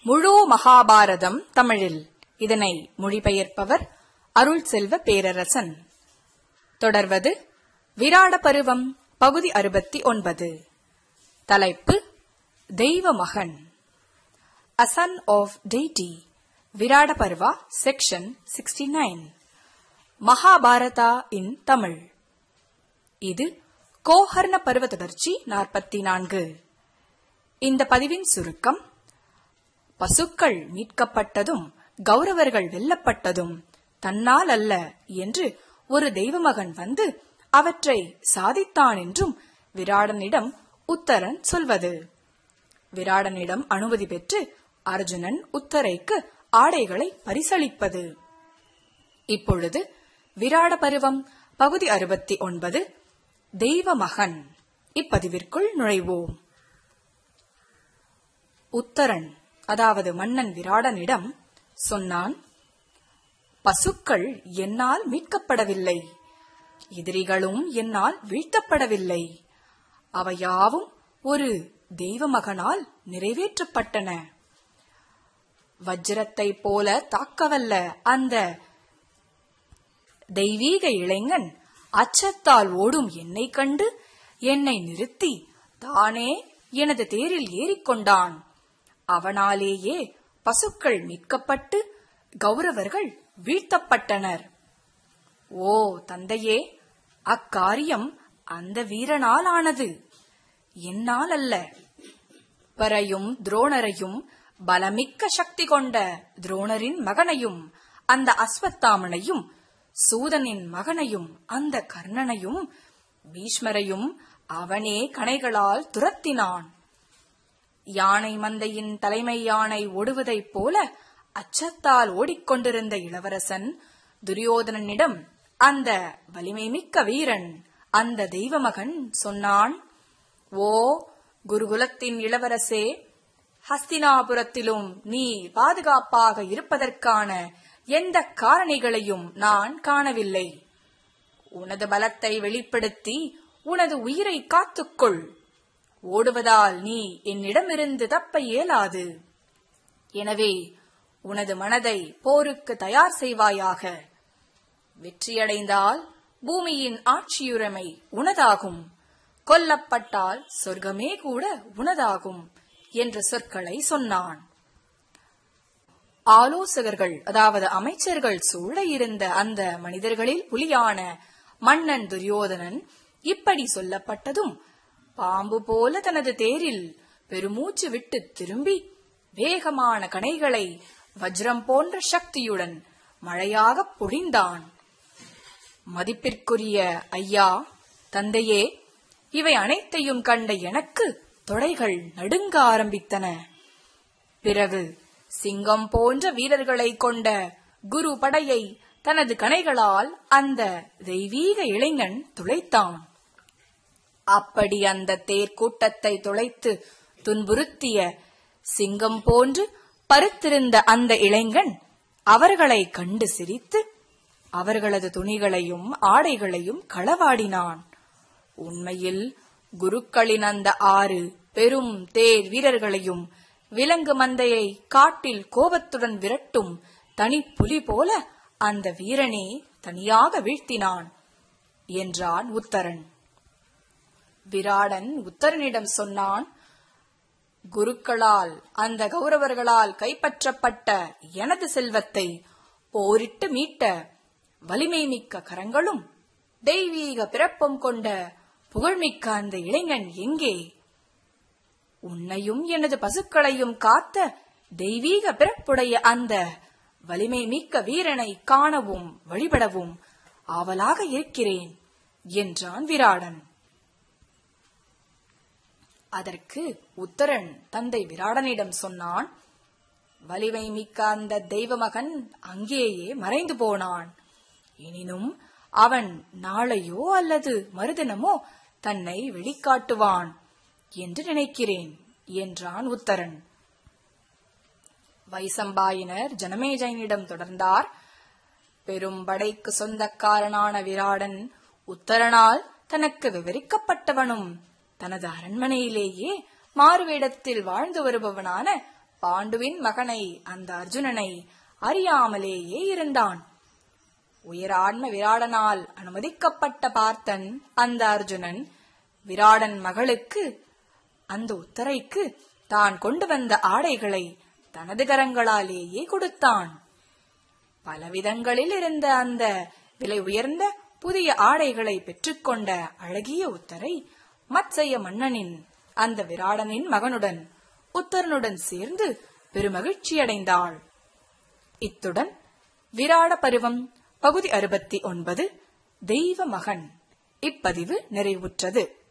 முழு மகாபாரதம் தமிழில் இதனை மொழிபெயர்ப்பவர் அருள் செல்வ பேரரசன் தொடர்வது விராட பருவம் பகுதி அறுபத்தி ஒன்பது தலைப்பு தெய்வ மகன் A son of deity Virata Parva section sixty nine Mahabharata in Tamil இது கோஹர்ண பருவ தொடர்ச்சி நாற்பத்தி நான்கு இந்த பதிவின் சுருக்கம் பசுக்கள் மீட்கப்பட்டதும் கௌரவர்கள் வெல்லப்பட்டதும் தன்னால் அல்ல என்று ஒரு தெய்வமகன் வந்து அவற்றை சாதித்தான் என்றும் விராடனிடம் உத்தரன் சொல்வது விராடனிடம் அனுமதி பெற்று அர்ஜுனன் உத்தரைக்கு ஆடைகளை பரிசளிப்பது இப்பொழுது விராட பருவம் பகுதி அறுபத்தி ஒன்பது தெய்வ மகன் இப்பதிவிற்குள் நுழைவோம் உத்தரன் அதாவது மன்னன் விராடனிடம் சொன்னான் பசுக்கள் என்னால் மீட்கப்படவில்லை எதிரிகளும் என்னால் வீழ்த்தப்படவில்லை அவையாவும் ஒரு தெய்வமகனால் நிறைவேற்றப்பட்டன வஜ்ரத்தை போல தாக்கவல்ல அந்த தெய்வீக இளைஞன் அச்சத்தால் ஓடும் என்னை கண்டு என்னை நிறுத்தி தானே எனது தேரில் ஏறிக்கொண்டான் அவனாலேயே பசுக்கள் மீட்கப்பட்டு கௌரவர்கள் வீழ்த்தப்பட்டனர் ஓ தந்தையே அக்காரியம் அந்த வீரனால் ஆனது என்னால் அல்ல பரையும் துரோணரையும் பலமிக்க சக்தி கொண்ட துரோணரின் மகனையும் அந்த அஸ்வத்தாமனையும் சூதனின் மகனையும் அந்த கர்ணனையும் பீஷ்மரையும் அவனே கணைகளால் துரத்தினான் யானை மந்தையின் தலைமை யானை ஓடுவதைப் போல அச்சத்தால் ஓடிக்கொண்டிருந்த இளவரசன் துரியோதனனிடம் அந்த வலிமை மிக்க வீரன் அந்த தெய்வமகன் சொன்னான் ஓ குருகுலத்தின் இளவரசே ஹஸ்தினாபுரத்திலும் நீ பாதுகாப்பாக இருப்பதற்கான எந்த காரணிகளையும் நான் காணவில்லை உனது பலத்தை வெளிப்படுத்தி உனது உயிரை காத்துக்கொள் ஓடுவதால் நீ என்னிடமிருந்து தப்ப இயலாது எனவே உனது மனதை போருக்கு தயார் செய்வாயாக வெற்றியடைந்தால் பூமியின் ஆட்சியுரிமை உனதாகும் கொல்லப்பட்டால் சொர்க்கமே கூட உனதாகும் என்ற சொற்களை சொன்னான் ஆலோசகர்கள் அதாவது அமைச்சர்கள் சூழ இருந்த அந்த மனிதர்களில் புலியான மன்னன் துரியோதனன் இப்படி சொல்லப்பட்டதும் பாம்பு போல தனது தேரில் பெருமூச்சு விட்டு திரும்பி வேகமான கணைகளை வஜ்ரம் போன்ற சக்தியுடன் மழையாக பொழிந்தான் மதிப்பிற்குரிய ஐயா தந்தையே இவை அனைத்தையும் கண்ட எனக்கு தொடைகள் நடுங்க ஆரம்பித்தன பிறகு சிங்கம் போன்ற வீரர்களை கொண்ட குரு படையை தனது கணைகளால் அந்த தெய்வீக இளைஞன் துளைத்தான் அப்படி அந்த தேர் கூட்டத்தை துளைத்து துன்புறுத்திய சிங்கம் போன்று பருத்திருந்த அந்த இளைஞன் அவர்களை கண்டு சிரித்து அவர்களது துணிகளையும் ஆடைகளையும் களவாடினான் உண்மையில் குருக்களின் அந்த ஆறு பெரும் தேர் வீரர்களையும் விலங்கு மந்தையை காட்டில் கோபத்துடன் விரட்டும் தனி புலி போல அந்த வீரனே தனியாக வீழ்த்தினான் என்றான் உத்தரன் விராடன் உத்தரனிடம் சொன்னான் குருக்களால் அந்த கௌரவர்களால் கைப்பற்றப்பட்ட எனது செல்வத்தை போரிட்டு மீட்ட வலிமை மிக்க கரங்களும் தெய்வீக பிறப்பும் கொண்ட புகழ்மிக்க அந்த இளைஞன் எங்கே உன்னையும் எனது பசுக்களையும் காத்த தெய்வீக பிறப்புடைய அந்த வலிமை மிக்க வீரனை காணவும் வழிபடவும் ஆவலாக இருக்கிறேன் என்றான் விராடன் அதற்கு உத்தரன் தந்தை விராடனிடம் சொன்னான் வலிமை மிக்க அந்த தெய்வமகன் அங்கேயே மறைந்து போனான் எனினும் அவன் நாளையோ அல்லது மறுதினமோ தன்னை வெளிக்காட்டுவான் என்று நினைக்கிறேன் என்றான் உத்தரன் வைசம்பாயினர் ஜனமேஜயனிடம் தொடர்ந்தார் பெரும் படைக்கு சொந்தக்காரனான விராடன் உத்தரனால் தனக்கு விவரிக்கப்பட்டவனும் தனது அரண்மனையிலேயே மாறுவேடத்தில் வாழ்ந்து வருபவனான பாண்டுவின் மகனை அந்த அர்ஜுனனை அறியாமலேயே இருந்தான் உயரான்ம விராடனால் அனுமதிக்கப்பட்ட பார்த்தன் அந்த அர்ஜுனன் விராடன் மகளுக்கு அந்த உத்தரைக்கு தான் கொண்டு வந்த ஆடைகளை தனது கரங்களாலேயே கொடுத்தான் பலவிதங்களில் இருந்த அந்த விலை உயர்ந்த புதிய ஆடைகளை பெற்றுக்கொண்ட அழகிய உத்தரை மத்சய மன்னனின் அந்த விராடனின் மகனுடன் உத்தரனுடன் சேர்ந்து பெருமகிழ்ச்சியடைந்தாள் இத்துடன் விராட பருவம் பகுதி அறுபத்தி ஒன்பது தெய்வ மகன் இப்பதிவு நிறைவுற்றது